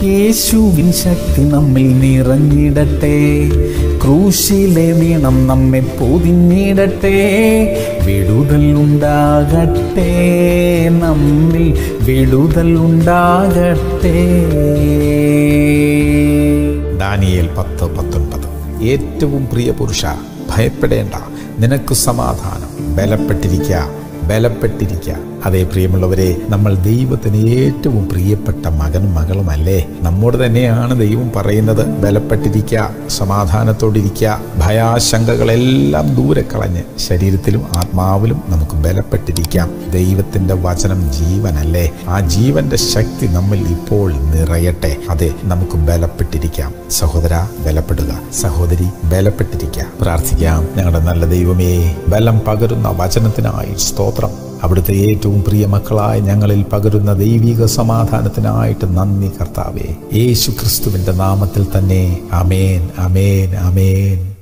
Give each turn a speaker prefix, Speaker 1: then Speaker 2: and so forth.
Speaker 1: യേശുവിൻ ശക്തി നമ്മിൽ നിറഞ്ഞിടട്ടെ ക്രൂശിലെ നീണം നമ്മെ പൊതിഞ്ഞിടട്ടെ വിടുതൽ ഉണ്ടാകട്ടെ നമ്മിൽ വിടുതൽ ഉണ്ടാകട്ടെ
Speaker 2: ദാനിയേൽ പത്ത് പത്തൊൻപത് ഏറ്റവും പ്രിയ പുരുഷ ഭയപ്പെടേണ്ട നിനക്ക് സമാധാനം ബലപ്പെട്ടിരിക്കുക ബലപ്പെട്ടിരിക്കുക അതേ പ്രിയമുള്ളവരെ നമ്മൾ ദൈവത്തിന് ഏറ്റവും പ്രിയപ്പെട്ട മകനും മകളുമല്ലേ നമ്മോട് തന്നെയാണ് ദൈവം പറയുന്നത് ബലപ്പെട്ടിരിക്കുക സമാധാനത്തോടിരിക്കുക ഭയാശങ്കകളെല്ലാം ദൂരെ കളഞ്ഞ് ശരീരത്തിലും ആത്മാവിലും നമുക്ക് ബലപ്പെട്ടിരിക്കാം ദൈവത്തിൻ്റെ വചനം ജീവനല്ലേ ആ ജീവന്റെ ശക്തി നമ്മിൽ ഇപ്പോൾ നിറയട്ടെ അതെ നമുക്ക് ബലപ്പെട്ടിരിക്കാം സഹോദര ബലപ്പെടുക സഹോദരി ബലപ്പെട്ടിരിക്കുക പ്രാർത്ഥിക്കാം ഞങ്ങളുടെ നല്ല ദൈവമേ ബലം പകരുന്ന വചനത്തിനായി സ്തോത്രം അവിടുത്തെ ഏറ്റവും പ്രിയ മക്കളായ ഞങ്ങളിൽ പകരുന്ന ദൈവിക സമാധാനത്തിനായിട്ട് നന്ദി കർത്താവേ യേശു ക്രിസ്തുവിൻ്റെ നാമത്തിൽ തന്നെ അമേൻ അമേൻ അമേൻ